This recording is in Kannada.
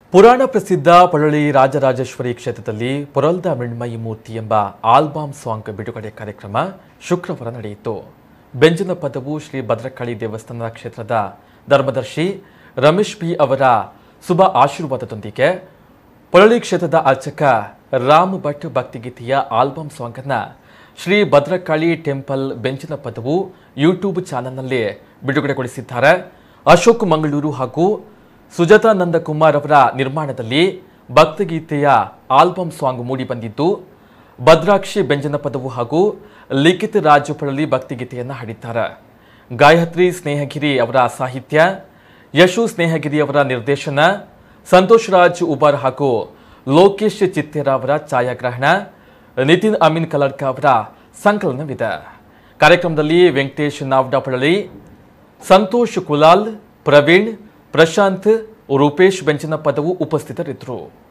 ಪುರಾಣ ಪ್ರಸಿದ್ಧ ಪೊಳಲಿ ರಾಜರಾಜೇಶ್ವರಿ ಕ್ಷೇತ್ರದಲ್ಲಿ ಪೊರಲ್ದ ಮೃಣ್ಮಯಿ ಮೂರ್ತಿ ಎಂಬ ಆಲ್ಬಮ್ ಸಾಂಗ್ ಬಿಡುಗಡೆ ಕಾರ್ಯಕ್ರಮ ಶುಕ್ರವಾರ ನಡೆಯಿತು ಬೆಂಜಿನ ಪದವು ಶ್ರೀ ಭದ್ರಕಾಳಿ ದೇವಸ್ಥಾನ ಕ್ಷೇತ್ರದ ಧರ್ಮದರ್ಶಿ ರಮೇಶ್ ಪಿ ಅವರ ಶುಭ ಆಶೀರ್ವಾದದೊಂದಿಗೆ ಪೊಳಲಿ ಕ್ಷೇತ್ರದ ಅರ್ಚಕ ರಾಮ್ ಭಟ್ ಭಕ್ತಿಗೀತೆಯ ಆಲ್ಬಮ್ ಸಾಂಗ್ ಅನ್ನ ಶ್ರೀ ಭದ್ರಕಾಳಿ ಟೆಂಪಲ್ ಬೆಂಚಿನ ಪದವು ಯೂಟ್ಯೂಬ್ ಚಾನೆಲ್ನಲ್ಲಿ ಬಿಡುಗಡೆಗೊಳಿಸಿದ್ದಾರೆ ಅಶೋಕ್ ಮಂಗಳೂರು ಹಾಗೂ ಸುಜಾತಾ ನಂದಕುಮಾರ್ ಅವರ ನಿರ್ಮಾಣದಲ್ಲಿ ಭಕ್ತಿಗೀತೆಯ ಆಲ್ಬಮ್ ಸಾಂಗ್ ಮೂಡಿಬಂದಿದ್ದು ಭದ್ರಾಕ್ಷಿ ಬೆಂಜನ ಪದವು ಹಾಗೂ ಲಿಖಿತ್ ರಾಜು ಪಳಲಿ ಭಕ್ತಿಗೀತೆಯನ್ನು ಹಾಡಿದ್ದಾರೆ ಗಾಯತ್ರಿ ಸ್ನೇಹಗಿರಿ ಅವರ ಸಾಹಿತ್ಯ ಯಶು ಸ್ನೇಹಗಿರಿ ಅವರ ನಿರ್ದೇಶನ ಸಂತೋಷ್ ರಾಜ್ ಉಬಾರ್ ಹಾಗೂ ಲೋಕೇಶ್ ಚಿತ್ತೇರ ಅವರ ಛಾಯಾಗ್ರಹಣ ನಿತಿನ್ ಅಮೀನ್ ಕಲರ್ಕ ಅವರ ಸಂಕಲನವಿದೆ ಕಾರ್ಯಕ್ರಮದಲ್ಲಿ ವೆಂಕಟೇಶ್ ನಾವ್ಡಾಪಳಲಿ ಸಂತೋಷ್ ಕುಲಾಲ್ ಪ್ರವೀಣ್ ಪ್ರಶಾಂತ್ ರೂಪೇಶ್ ಬೆಂಚಿನ ಪದವು ಉಪಸ್ಥಿತರಿದ್ದರು